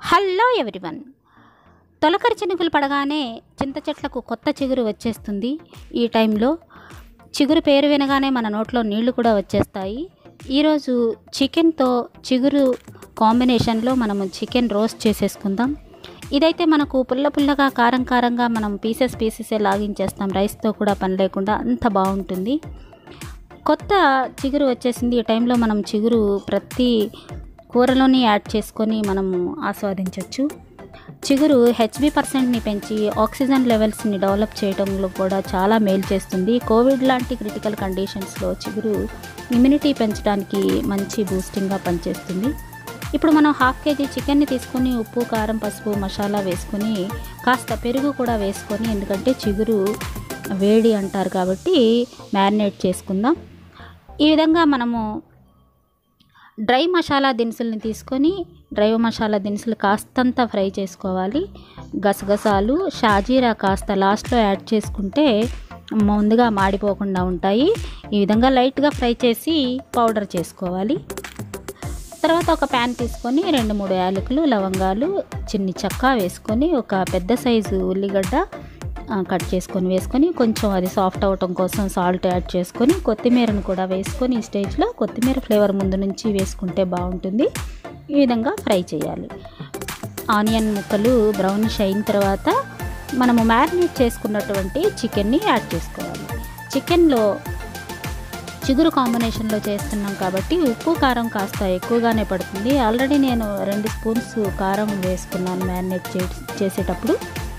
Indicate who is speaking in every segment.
Speaker 1: hello everyone తొలకరి చినుకులు పడగానే చింత చెట్లకు కొత్త చిగురు వచ్చేస్తుంది ఈ టైంలో చిగురు పేరు వినగానే మన నోట్లో నీళ్లు కూడా వచ్చేస్తాయి ఈరోజు చికెన్తో చిగురు కాంబినేషన్లో మనము చికెన్ రోస్ట్ చేసేసుకుందాం ఇదైతే మనకు పుల్ల పుల్లగా కారం కారంగా మనం పీసెస్ పీసెసే లాగించేస్తాం రైస్తో కూడా పని లేకుండా అంత బాగుంటుంది కొత్త చిగురు వచ్చేసింది ఈ టైంలో మనం చిగురు ప్రతి కూరలోని యాడ్ చేసుకొని మనము ఆస్వాదించవచ్చు చిగురు హెచ్బి పర్సెంట్ని పెంచి ఆక్సిజన్ లెవెల్స్ని డెవలప్ చేయడంలో కూడా చాలా మేలు చేస్తుంది కోవిడ్ లాంటి క్రిటికల్ కండిషన్స్లో చిగురు ఇమ్యూనిటీ పెంచడానికి మంచి బూస్టింగ్గా పనిచేస్తుంది ఇప్పుడు మనం హాఫ్ కేజీ చికెన్ని తీసుకొని ఉప్పు కారం పసుపు మసాలా వేసుకొని కాస్త పెరుగు కూడా వేసుకొని ఎందుకంటే చిగురు వేడి అంటారు కాబట్టి మ్యారినేట్ చేసుకుందాం ఈ విధంగా మనము డ్రై మసాలా దినుసుల్ని తీసుకొని డ్రై మసాలా దినుసులు కాస్తంత ఫ్రై చేసుకోవాలి గసగసాలు షాజీరా కాస్త లాస్ట్లో యాడ్ చేసుకుంటే ముందుగా మాడిపోకుండా ఉంటాయి ఈ విధంగా లైట్గా ఫ్రై చేసి పౌడర్ చేసుకోవాలి తర్వాత ఒక ప్యాన్ తీసుకొని రెండు మూడు యాలకులు లవంగాలు చిన్ని చెక్క వేసుకొని ఒక పెద్ద సైజు ఉల్లిగడ్డ ఆ, కట్ చేసుకొని వేసుకొని కొంచెం అది సాఫ్ట్ అవటం కోసం సాల్ట్ యాడ్ చేసుకొని కొత్తిమీరను కూడా వేసుకొని ఈ స్టేజ్లో కొత్తిమీర ఫ్లేవర్ ముందు నుంచి వేసుకుంటే బాగుంటుంది ఈ విధంగా ఫ్రై చేయాలి ఆనియన్ ముక్కలు బ్రౌనిష్ అయిన తర్వాత మనము మ్యారినేట్ చేసుకున్నటువంటి చికెన్ని యాడ్ చేసుకోవాలి చికెన్లో చిగురు కాంబినేషన్లో చేస్తున్నాం కాబట్టి ఉప్పు కారం కాస్త ఎక్కువగానే పడుతుంది ఆల్రెడీ నేను రెండు స్పూన్స్ కారం వేసుకున్నాను మ్యారినేట్ చే చేసేటప్పుడు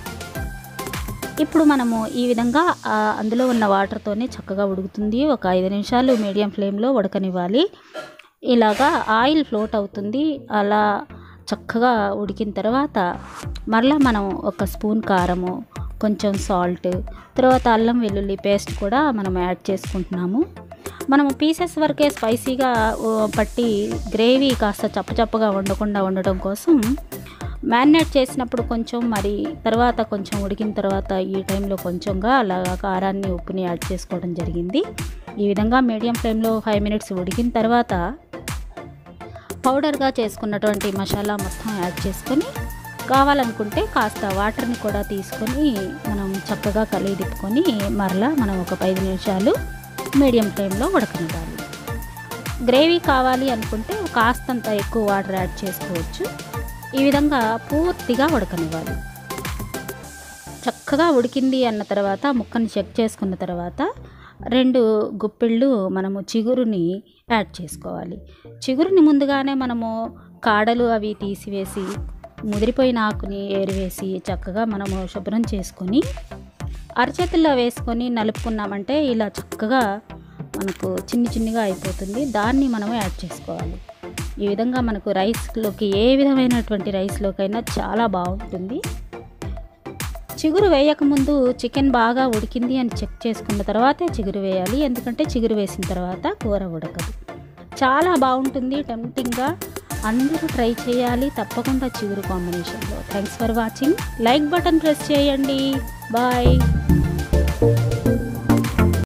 Speaker 1: ఇప్పుడు మనము ఈ విధంగా ఆ, అందులో ఉన్న వాటర్తోనే చక్కగా ఉడుకుతుంది ఒక ఐదు నిమిషాలు మీడియం ఫ్లేమ్లో ఉడకనివ్వాలి ఇలాగా ఆయిల్ ఫ్లోట్ అవుతుంది అలా చక్కగా ఉడికిన తర్వాత మరలా మనం ఒక స్పూన్ కారము కొంచెం సాల్ట్ తర్వాత అల్లం వెల్లుల్లి పేస్ట్ కూడా మనం యాడ్ చేసుకుంటున్నాము మనము పీసెస్ వరకే స్పైసీగా ఓ, పట్టి గ్రేవీ కాస్త చప్పచప్పగా ఉండకుండా ఉండడం కోసం మ్యారినేట్ చేసినప్పుడు కొంచెం మరి తర్వాత కొంచెం ఉడికిన తర్వాత ఈ టైంలో కొంచెంగా అలా కారాన్ని ఉప్పుని యాడ్ చేసుకోవడం జరిగింది ఈ విధంగా మీడియం ఫ్లేమ్లో ఫైవ్ మినిట్స్ ఉడికిన తర్వాత పౌడర్గా చేసుకున్నటువంటి మసాలా మొత్తం యాడ్ చేసుకొని కావాలనుకుంటే కాస్త వాటర్ని కూడా తీసుకొని మనం చక్కగా కలిగి తిప్పుకొని మరలా మనం ఒక ఐదు నిమిషాలు మీడియం ఫ్లేమ్లో ఉడకనివ్వాలి గ్రేవీ కావాలి అనుకుంటే కాస్తంత ఎక్కువ వాటర్ యాడ్ చేసుకోవచ్చు ఈ విధంగా పూర్తిగా ఉడకనివ్వాలి చక్కగా ఉడికింది అన్న తర్వాత ముక్కని చెక్ చేసుకున్న తర్వాత రెండు గుప్పిళ్ళు మనము చిగురుని యాడ్ చేసుకోవాలి చిగురుని ముందుగానే మనము కాడలు అవి తీసివేసి ముదిరిపోయిన ఆకుని ఏరివేసి చక్కగా మనము శుభ్రం చేసుకొని అరచేతుల్లో వేసుకొని నలుపుకున్నామంటే ఇలా చక్కగా మనకు చిన్ని చిన్నిగా అయిపోతుంది దాన్ని మనం యాడ్ చేసుకోవాలి ఈ విధంగా మనకు రైస్లోకి ఏ విధమైనటువంటి రైస్లోకైనా చాలా బాగుంటుంది చిగురు వేయకముందు చికెన్ బాగా ఉడికింది అని చెక్ చేసుకున్న తర్వాతే చిగురు వేయాలి ఎందుకంటే చిగురు వేసిన తర్వాత కూర ఉడకదు చాలా బాగుంటుంది టెంప్టింగ్గా అందరూ ట్రై చేయాలి తప్పకుండా చిగురు కాంబినేషన్లో thanks for watching like button press చేయండి బాయ్